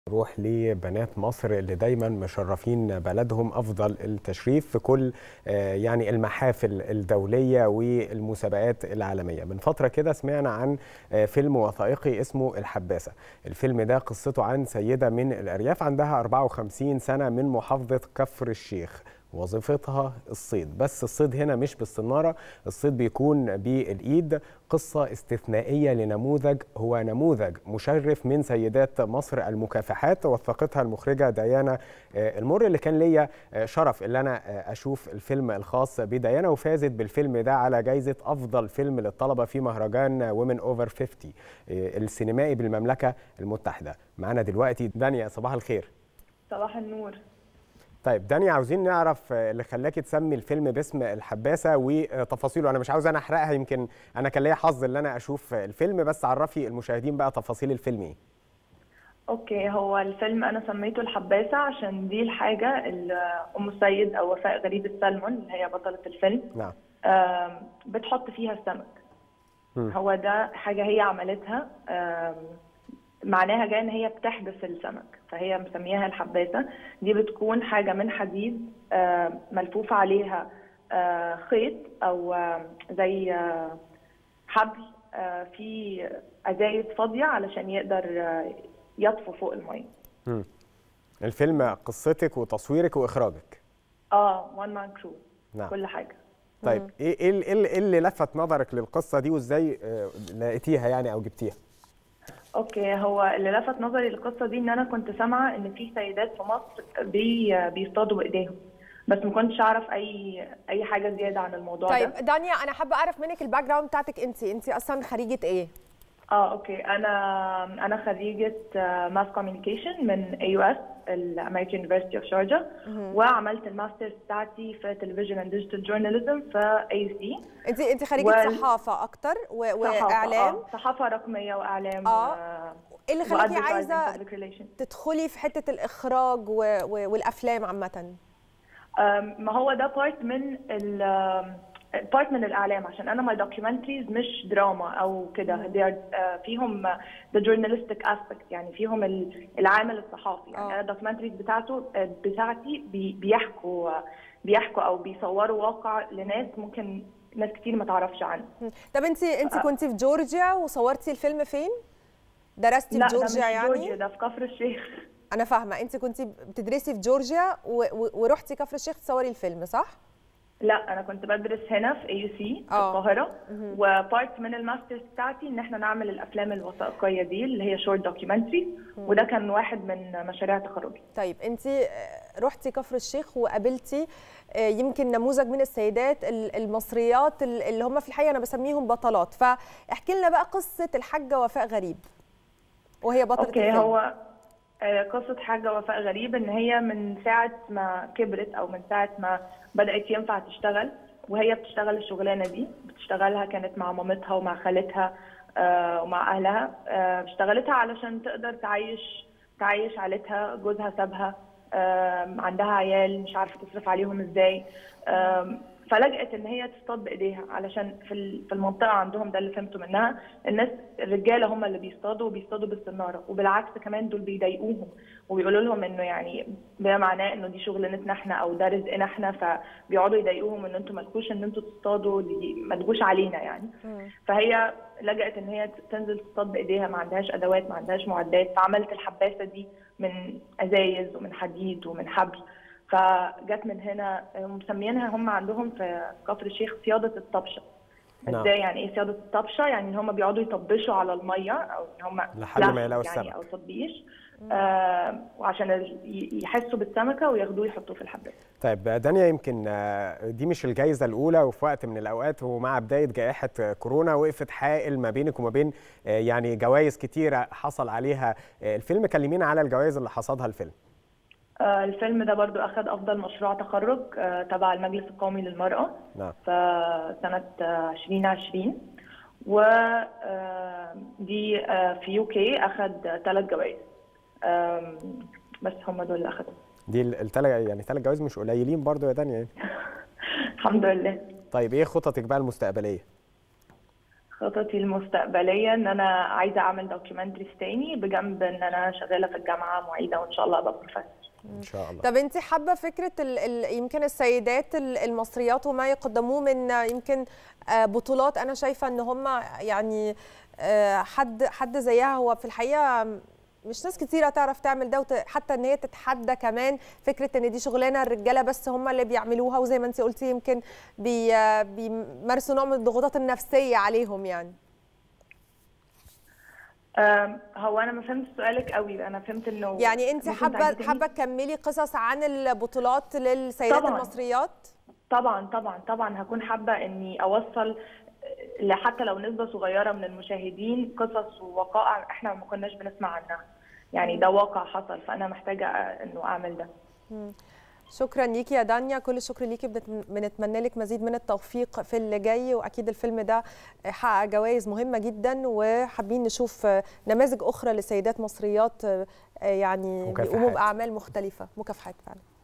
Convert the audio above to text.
نروح لبنات مصر اللي دايما مشرفين بلدهم افضل التشريف في كل آه، يعني المحافل الدوليه والمسابقات العالميه من فتره كده سمعنا عن آه، فيلم وثائقي اسمه الحباسه الفيلم ده قصته عن سيده من الارياف عندها 54 سنه من محافظه كفر الشيخ وظيفتها الصيد بس الصيد هنا مش بالصنارة الصيد بيكون بالإيد قصة استثنائية لنموذج هو نموذج مشرف من سيدات مصر المكافحات وثقتها المخرجة ديانا آه، المر اللي كان ليا آه، شرف اللي أنا آه، أشوف الفيلم الخاص بديانا وفازت بالفيلم ده على جايزة أفضل فيلم للطلبة في مهرجان وومن أوفر 50 آه، السينمائي بالمملكة المتحدة معنا دلوقتي دانيا صباح الخير صباح النور طيب دانيا عاوزين نعرف آه، اللي خلاكي تسمي الفيلم باسم الحباسه وتفاصيله انا مش عاوز انا احرقها يمكن انا كان ليا حظ ان انا اشوف الفيلم بس عرفي المشاهدين بقى تفاصيل الفيلم ايه اوكي هو الفيلم انا سميته الحباسه عشان دي الحاجه اللي ام السيد او وفاء غريب السلمون اللي هي بطله الفيلم نعم آم، بتحط فيها السمك مم. هو ده حاجه هي عملتها آم، معناها جاي ان هي بتحبس السمك فهي مسمياها الحباسه دي بتكون حاجه من حديد آم، ملفوف عليها آه، خيط او آم، زي آه، حبل آه، في ازايز فاضيه علشان يقدر آه، يطفو فوق الميه مم. الفيلم قصتك وتصويرك واخراجك اه وان مان كرو نعم كل حاجه طيب ايه ايه ال- إيه ال- إيه اللي لفت نظرك للقصه دي وازاي آه، لقيتيها يعني او جبتيها اوكي هو اللي لفت نظري للقصه دي ان انا كنت سامعه ان في سيدات في مصر بي بيصطادوا بايديهم بس ما كنتش اعرف اي اي حاجه زياده عن الموضوع طيب ده دانيا انا حابه اعرف منك الباك جراوند بتاعتك انت انت اصلا خريجه ايه اه اوكي انا انا خريجه ماس كوميونيكيشن من اي يو اس الامريكان يونيفرستي اوف شارجه وعملت الماسترز بتاعتي في تلفزيون اند ديجيتال جورناليزم في اي سي انت انت خريجه وال- صحافه اكتر و... واعلام آه. صحافه رقميه واعلام آه. و- ايه اللي خلاكي وadvertising عايزه public relations. تدخلي في حته الاخراج و... و... والافلام عامه أم، ما هو ده بارت من ال بارت من الاعلام عشان انا ماي دوكيومنتريز مش دراما او كده they are آه، فيهم the journalistic aspect يعني فيهم ال- العامل الصحافي يعني آه. انا الدوكيومنتريز بتاعته آه، بتاعتي بي- بيحكوا آه، بيحكوا او بيصوروا واقع لناس ممكن ناس كتير ما تعرفش عنه طب انت انت كنتي في جورجيا وصورتي الفيلم فين درستي لا في ده مش جورجيا يعني جورجيا ده في كفر الشيخ انا فاهمه انت كنتي بتدرسي في جورجيا و... و... ورحتي كفر الشيخ تصوري الفيلم صح لا انا كنت بدرس هنا في اي يو سي في آه. القاهره وبارت من الماسترز بتاعتي ان احنا نعمل الافلام الوثائقيه دي اللي هي شورت دوكيومنتري وده كان واحد من مشاريع تخرجي طيب انت رحتي كفر الشيخ وقابلتي آه، يمكن نموذج من السيدات ال- المصريات ال- اللي هم في الحقيقه انا بسميهم بطلات فاحكي لنا بقى قصه الحاجه وفاء غريب وهي بطله اوكي الفيلم. هو آه، قصة حاجة وفاء غريب إن هي من ساعة ما كبرت أو من ساعة ما بدأت ينفع تشتغل وهي بتشتغل الشغلانة دي بتشتغلها كانت مع مامتها ومع خالتها آه، ومع أهلها آه، اشتغلتها علشان تقدر تعيش تعيش عيلتها جوزها سابها آم، عندها عيال مش عارفة تصرف عليهم إزاي آم، فلجأت ان هي تصطاد بايديها علشان في ال- في المنطقه عندهم ده اللي فهمته منها الناس الرجاله هم اللي بيصطادوا وبيصطادوا بالسناره وبالعكس كمان دول بيضايقوهم وبيقولوا لهم انه يعني ده معناه انه دي شغلانتنا احنا او ده رزقنا احنا فبيقعدوا يضايقوهم ان انتوا مالكوش ان انتوا تصطادوا دي ما تجوش علينا يعني فهي لجأت ان هي تنزل تصطاد بايديها ما عندهاش ادوات ما عندهاش معدات فعملت الحباسه دي من ازايز ومن حديد ومن حبل فجت من هنا مسميينها هم عندهم في كفر الشيخ صياده الطبشه نعم. ازاي يعني ايه صياده الطبشه يعني ان هم بيقعدوا يطبشوا على الميه او ان هم لحد ما لف يلاقوا يعني السمك. او تطبيش آه وعشان ال- ي- يحسوا بالسمكه وياخدوه يحطوه في الحباسه طيب دانيا يمكن آه، دي مش الجائزة الأولى وفي وقت من الأوقات ومع بداية جائحة آه، كورونا وقفت حائل ما بينك وما بين آه، يعني جوائز كتيرة حصل عليها آه، الفيلم كلمينا على الجوائز اللي حصدها الفيلم آه الفيلم ده برضو اخذ افضل مشروع تخرج آه تبع المجلس القومي للمراه نعم في سنة آه، 2020 ودي في يو كي أخد ثلاث جوائز آم، بس هم دول اللي أخدوا دي الثلاث يعني ثلاث جوائز مش قليلين برضو يا دانيا يعني. الحمد لله طيب ايه خططك بقى المستقبلية؟ خططي المستقبليه ان انا عايزه اعمل دوكيومنتريز تاني بجنب ان انا شغاله في الجامعه معيده وان شاء الله ابقى بروفيسور ان شاء الله طب انت حابه فكره ال ال يمكن السيدات ال- المصريات وما يقدموه من يمكن آه، بطولات انا شايفه ان هم يعني آه، حد حد زيها هو في الحقيقه مش ناس كتيره تعرف تعمل ده وت- حتى ان هي تتحدى كمان فكره ان دي شغلانه الرجاله بس هم اللي بيعملوها وزي ما انت قلتي يمكن بي آه، بيمارسوا نوع من الضغوطات النفسيه عليهم يعني أم، هو انا ما فهمت سؤالك قوي انا فهمت انه يعني انت ممكن حابه تعيدي تاني؟ حابه تكملي قصص عن البطولات للسيدات طبعاً. المصريات طبعا طبعا طبعا هكون حابه اني اوصل ل- حتى لو نسبه صغيره من المشاهدين قصص ووقائع احنا ما كناش بنسمع عنها يعني ده واقع حصل فانا محتاجه انه اعمل ده شكرا ليكي يا دانيا كل الشكر ليكي بنت- بنتمنى لك مزيد من التوفيق في اللي جاي واكيد الفيلم ده حقق جوائز مهمه جدا وحابين نشوف نماذج اخرى لسيدات مصريات يعني مكافحات. بيقوموا باعمال مختلفه مكافحات فعلا